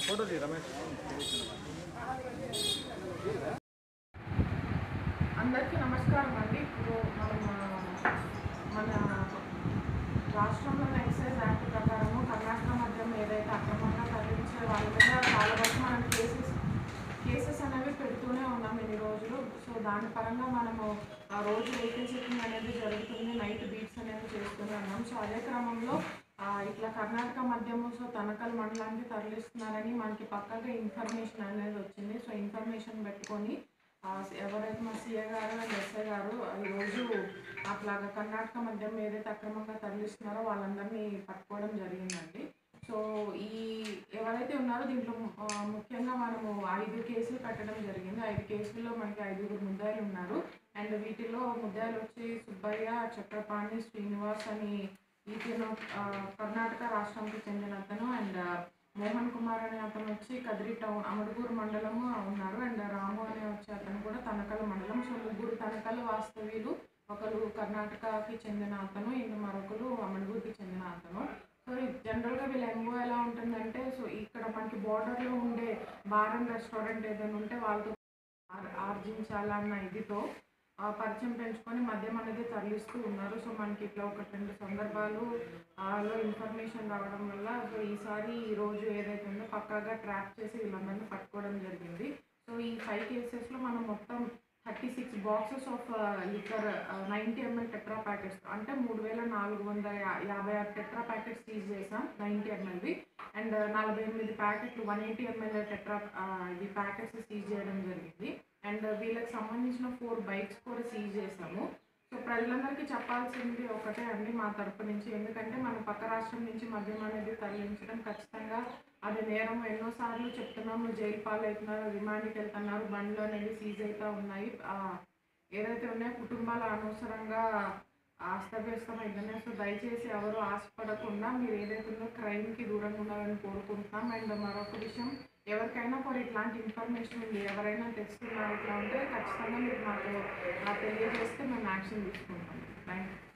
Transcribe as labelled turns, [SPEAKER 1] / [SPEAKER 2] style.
[SPEAKER 1] photo తీ రమేష్
[SPEAKER 2] అందరికీ నమస్కారం అండి ఇప్పుడు మనం ఆ, మన రాష్ట్రంలో ఎక్సైజ్ యాక్ట్ ప్రకారము కర్ణాటక మద్యం ఏదైతే అక్రమంగా తరలించే వాళ్ళ మీద చాలా వరకు మనం కేసెస్ కేసెస్ అనేవి పెడుతూనే ఉన్నాం ఇన్ని రోజులు సో దాని పరంగా మనము ఆ రోజు వెహికల్ చెకింగ్ అనేది జరుగుతుంది నైట్ బీట్స్ అనేవి చేస్తూనే ఉన్నాం సో అదే క్రమంలో ఆ, ఇట్లా కర్ణాటక మద్యము సో తనకల్ మండలానికి తరలిస్తున్నారని మనకి పక్కగా ఇన్ఫర్మేషన్ అనేది వచ్చింది సో ఇన్ఫర్మేషన్ పెట్టుకొని ఆ, ఎవరైతే మా సీఏ గారు అండ్ ఎస్ఐ గారు ఈరోజు అట్లాగా కర్ణాటక మద్యం ఏదైతే అక్రమంగా తరలిస్తున్నారో వాళ్ళందరినీ పట్టుకోవడం జరిగిందండి సో ఈ ఎవరైతే ఉన్నారో దీంట్లో ఆ, ముఖ్యంగా మనము ఐదు కేసులు కట్టడం జరిగింది ఐదు కేసుల్లో మనకి ఐదుగురు ముద్దాయిలు ఉన్నారు అండ్ వీటిలో ముద్దాయిలు వచ్చి సుబ్బయ్య చక్రపాణి శ్రీనివాస్ అని ఈతను ఆ, కర్ణాటక రాష్ట్రానికి చెందిన అతను అండ్ మోహన్ కుమార్ అనే అతను వచ్చి కదిరి టౌన్ అమడుగూరు మండలము ఉన్నారు అండ్ రాము అనే వచ్చే అతను కూడా తనకల మండలం సో ముగ్గురు తనకల వాస్తవ్యులు ఒకరు కర్ణాటకకి చెందిన అతను ఇంక మరొకరు అమడుగూరుకి చెందిన అతను సో జనరల్గా వీళ్ళ ఎంఓ ఎలా ఉంటుందంటే సో ఇక్కడ మనకి బార్డర్లో ఉండే బార్ అండ్ రెస్టారెంట్ ఏదైనా ఉంటే వాళ్ళతో ఆర్- ఆర్జించాలన్న ఇదితో ఆ, పరిచయం పెంచుకొని మద్యం అనేది తరలిస్తూ ఉన్నారు సో మనకి ఇట్లా ఒకటి రెండు సందర్భాలు ఆ, లో ఇన్ఫర్మేషన్ రావడం వల్ల సో ఈసారి ఈ రోజు ఏదైతే ఉందో పక్కాగా ట్రాప్ చేసి వీళ్ళందరినీ పట్టుకోవడం జరిగింది సో ఈ ఫైవ్ కేసెస్లో మనం మొత్తం thirty six boxes of liquor ninety ML tetra packets అంటే మూడు వేల నాలుగు వందల యా- యాభై ఆరు టెట్రా ప్యాకెట్స్ సీజ్ చేసాం నైంటీ ఎంఎల్వి అండ్ నలభై ఎనిమిది ప్యాకెట్లు వన్ ఎయిటీ ఎంఎల్ టెట్రా ఇది ప్యాకెట్స్ సీజ్ చేయడం జరిగింది అండ్ వీళ్ళకి సంబంధించిన ఫోర్ బైక్స్ కూడా సీజ్ చేసాము సో ప్రజలందరికీ చెప్పాల్సింది ఒకటే అండి మా తరపు నుంచి ఎందుకంటే మన పక్క రాష్ట్రం నుంచి మద్యం అనేది తరలించడం ఖచ్చితంగా అది నేరం ఎన్నోసార్లు చెప్తున్నాము జైలు పాలవుతున్నారు రిమాండ్కి వెళ్తున్నారు బండ్లు అనేవి సీజ్ అవుతూ ఉన్నాయి ఆ, ఏదైతే ఉన్నాయో కుటుంబాలు అనవసరంగా అస్తవ్యస్తం అవుతున్నాయి సో దయచేసి ఎవరు ఆశపడకుండా మీరు ఏదైతే ఉందో క్రైమ్కి దూరంగా ఉండాలని కోరుకుంటున్నాం అండ్ మరొక విషయం ఎవరికైనా కూడా ఇట్లాంటి ఇన్ఫర్మేషన్ ఉంది ఎవరైనా తెస్తున్నారు ఇట్లా ఉంటే ఖచ్చితంగా మీరు మాకు ఆ, తెలియజేస్తే మేము యాక్షన్ తీసుకుంటాం థ్యాంక్ యూ